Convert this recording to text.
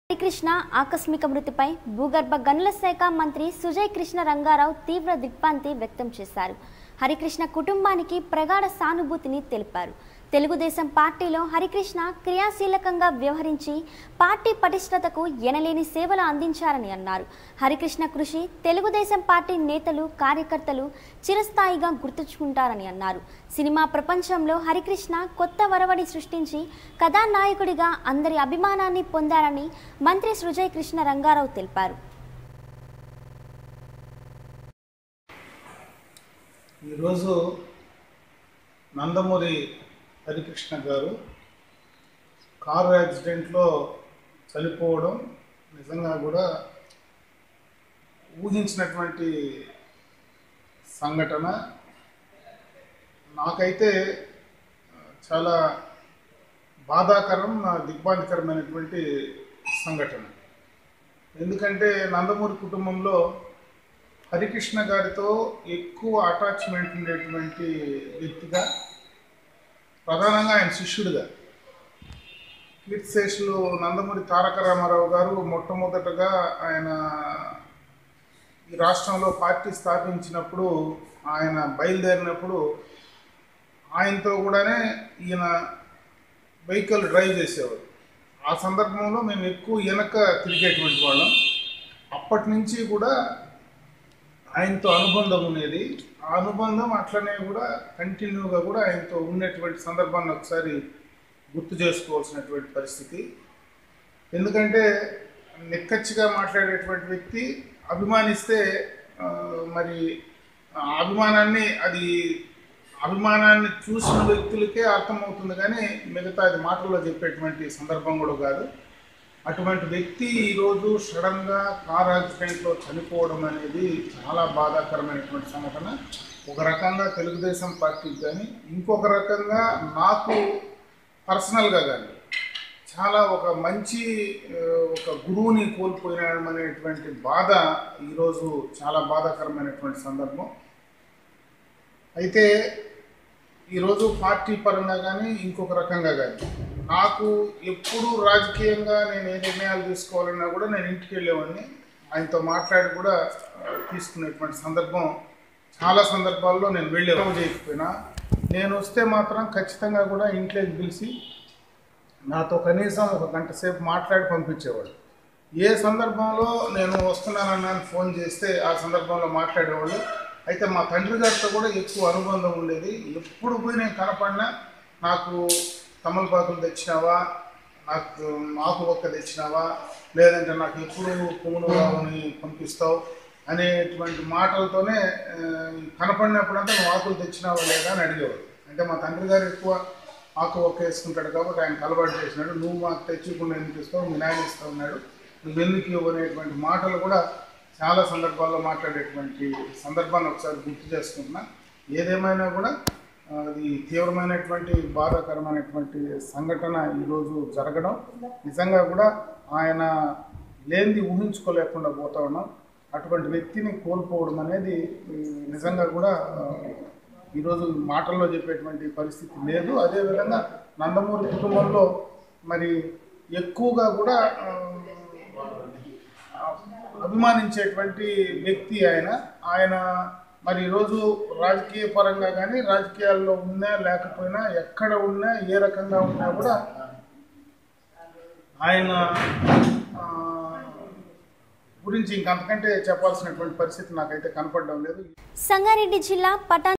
హరికృష్ణ ఆకస్మిక మృతిపై భూగర్భ గనుల శాఖ మంత్రి సుజయ్ కృష్ణ రంగారావు తీవ్ర దిగ్భ్రాంతి వ్యక్తం చేశారు హరికృష్ణ కుటుంబానికి ప్రగాఢ సానుభూతిని తెలిపారు తెలుగుదేశం పార్టీలో హరికృష్ణ క్రియాశీలకంగా వ్యవహరించి పార్టీ పటిష్టతకు ఎనలేని సేవలు అందించారని అన్నారు హరికృష్ణ కృషి తెలుగుదేశం పార్టీ నేతలు కార్యకర్తలు చిరస్థాయిగా గుర్తుంచుకుంటారని అన్నారు సినిమా ప్రపంచంలో హరికృష్ణ కొత్త వరవడి సృష్టించి కథానాయకుడిగా అందరి అభిమానాన్ని పొందారని మంత్రి సృజయ్ కృష్ణ రంగారావు తెలిపారు ఈరోజు నందమూరి హరికృష్ణ గారు కారు యాక్సిడెంట్లో చనిపోవడం నిజంగా కూడా ఊహించినటువంటి సంఘటన నాకైతే ఆ, చాలా బాధాకరం ఆ, దిగ్భ్రాంతికరమైనటువంటి సంఘటన ఎందుకంటే నందమూరి కుటుంబంలో హరికృష్ణ గారితో ఎక్కువ అటాచ్మెంట్ ఉండేటువంటి వ్యక్తిగా ప్రధానంగా ఆయన శిష్యుడిగా కీర్తిశేషులు నందమూరి తారక రామారావు గారు మొట్టమొదటగా ఆయన ఈ రాష్ట్రంలో పార్టీ స్థాపించినప్పుడు ఆయన బయలుదేరినప్పుడు ఆయనతో కూడానే ఈయన వెహికల్ డ్రైవ్ చేసేవారు ఆ సందర్భంలో మేము ఎక్కువ వెనక తిరిగేటువంటి వాళ్ళం అప్పటి నుంచి కూడా ఆయనతో అనుబంధం ఉండేది ఆ అనుబంధం అట్లనే కూడా కంటిన్యూగా కూడా ఆయనతో ఉన్నటువంటి సందర్భాన్ని ఒకసారి గుర్తు చేసుకోవాల్సినటువంటి పరిస్థితి ఎందుకంటే నిక్కచ్చిగా మాట్లాడేటువంటి వ్యక్తి అభిమానిస్తే ఆ, మరి ఆ అభిమానాన్ని అది అభిమానాన్ని చూసిన వ్యక్తులకే అర్థమవుతుంది కానీ మిగతా అది మాటల్లో చెప్పేటువంటి సందర్భం కూడా కాదు అటువంటి వ్యక్తి ఈరోజు సడన్గా కార్ యాక్సిడెంట్లో చనిపోవడం అనేది చాలా బాధాకరమైనటువంటి సంఘటన ఒక రకంగా తెలుగుదేశం పార్టీకి కానీ ఇంకొక రకంగా నాకు పర్సనల్గా కానీ చాలా ఒక మంచి ఆ, ఒక గురువుని కోల్పోయినాం అనేటువంటి బాధ ఈరోజు చాలా బాధాకరమైనటువంటి సందర్భం అయితే ఈరోజు పార్టీ పరంగా కానీ ఇంకొక రకంగా కానీ నాకు ఎప్పుడు రాజకీయంగా నేను ఏ నిర్ణయాలు తీసుకోవాలన్నా కూడా నేను ఇంటికి వెళ్ళేవాడిని ఆయనతో మాట్లాడి కూడా ఆ, తీసుకునేటువంటి సందర్భం చాలా సందర్భాల్లో నేను వెళ్ళే చేయకపోయినా నేను వస్తే మాత్రం ఖచ్చితంగా కూడా ఇంట్లోకి పిలిచి నాతో కనీసం ఒక గంట సేపు మాట్లాడి పంపించేవాడు ఏ సందర్భంలో నేను వస్తున్నానన్నా అని ఫోన్ చేస్తే ఆ సందర్భంలో మాట్లాడేవాళ్ళు అయితే మా తండ్రి గారితో కూడా ఎక్కువ అనుబంధం ఉండేది ఎప్పుడు పోయి నేను కనపడినా నాకు తమలపాకులు తెచ్చినావా నాకు మాకు ఒక్క తెచ్చినావా లేదంటే నాకు ఎప్పుడు పువ్వును బాబుని పంపిస్తావు అనేటువంటి మాటలతోనే ఆ, కనపడినప్పుడంతా నువ్వు ఆకులు తెచ్చినావా లేదా అని అడిగేవాడు అంటే మా తండ్రి గారు ఎక్కువ ఆకు ఒక్క వేసుకుంటాడు కాబట్టి ఆయన అలవాటు చేసినాడు నువ్వు మాకు తెచ్చుకుండా ఎందుకు ఇస్తావు మీ నాయన ఇస్తా ఉన్నాడు నువ్వు ఎందుకు ఇవ్వు అనేటువంటి మాటలు కూడా చాలా సందర్భాల్లో మాట్లాడేటువంటి సందర్భాన్ని ఒకసారి గుర్తు చేసుకుంటున్నా ఏదేమైనా కూడా ఆ, అది తీవ్రమైనటువంటి బాధాకరమైనటువంటి సంఘటన ఈరోజు జరగడం నిజంగా కూడా ఆయన లేనిది ఊహించుకోలేకుండా పోతా ఉన్నాం అటువంటి వ్యక్తిని కోల్పోవడం అనేది ఈ, నిజంగా కూడా ఆ, ఈరోజు మాటల్లో చెప్పేటువంటి పరిస్థితి లేదు అదేవిధంగా నందమూరి కుటుంబంలో మరి ఎక్కువగా కూడా ఆ, అభిమానించేటువంటి వ్యక్తి ఆయన ఆయన మరి ఈరోజు రాజకీయ పరంగా కానీ రాజకీయాల్లో ఉన్నా లేకపోయినా ఎక్కడ ఉన్నా ఏ రకంగా ఉన్నా కూడా ఆయన ఆ, గురించి ఇంకంతకంటే చెప్పాల్సినటువంటి పరిస్థితి నాకైతే కనపడడం లేదు సంగారెడ్డి జిల్లా పటాన్